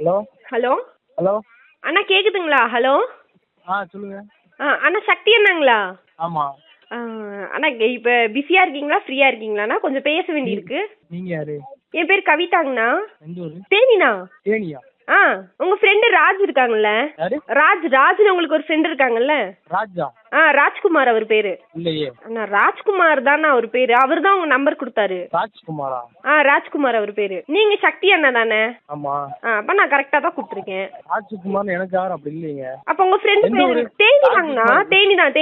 Hello hello hello அண்ணா கேக்குதுங்களா hello ஆ சொல்லுங்க ஆ அண்ணா சக்தி அண்ணாங்களா ஆமாம் ஆ, அண்ணா இப்போ பிஸியாக இருக்கீங்களா ஃப்ரீயாக இருக்கீங்களாண்ணா கொஞ்சம் பேச வேண்டியிருக்கு நீங்கள் யாரு என் பேர் கவிதாங்கண்ணா எந்த ஊர் தேனிண்ணா தேனியா ஆ உங்கள் ஃப்ரெண்டு ராஜ் இருக்காங்கல்ல யாரு ராஜ் ராஜ்னு உங்களுக்கு ஒரு ஃப்ரெண்ட் இருக்காங்கல்ல ராஜா ஆ ராஜ்குமார் அவர் பேர் இல்லையே அண்ணா ராஜ்குமார் தானே அவர் பேர் அவர் தான் உங்கள் நம்பர் கொடுத்தாரு ராஜ்குமாரா ஆ ராஜ்குமார் அவர் பேர் நீங்கள் சக்தி அண்ணா தானே ஆமாம் ஆ அப்போ நான் கரெக்டாக தான் கூப்பிட்ருக்கேன் ராஜ்குமார்னு எனக்கு யாரும் அப்படி இல்லைங்க அப்போ உங்கள் ஃப்ரெண்டு எந்த பேர் ஊரு? தேனி தாங்கண்ணா தேனி தான்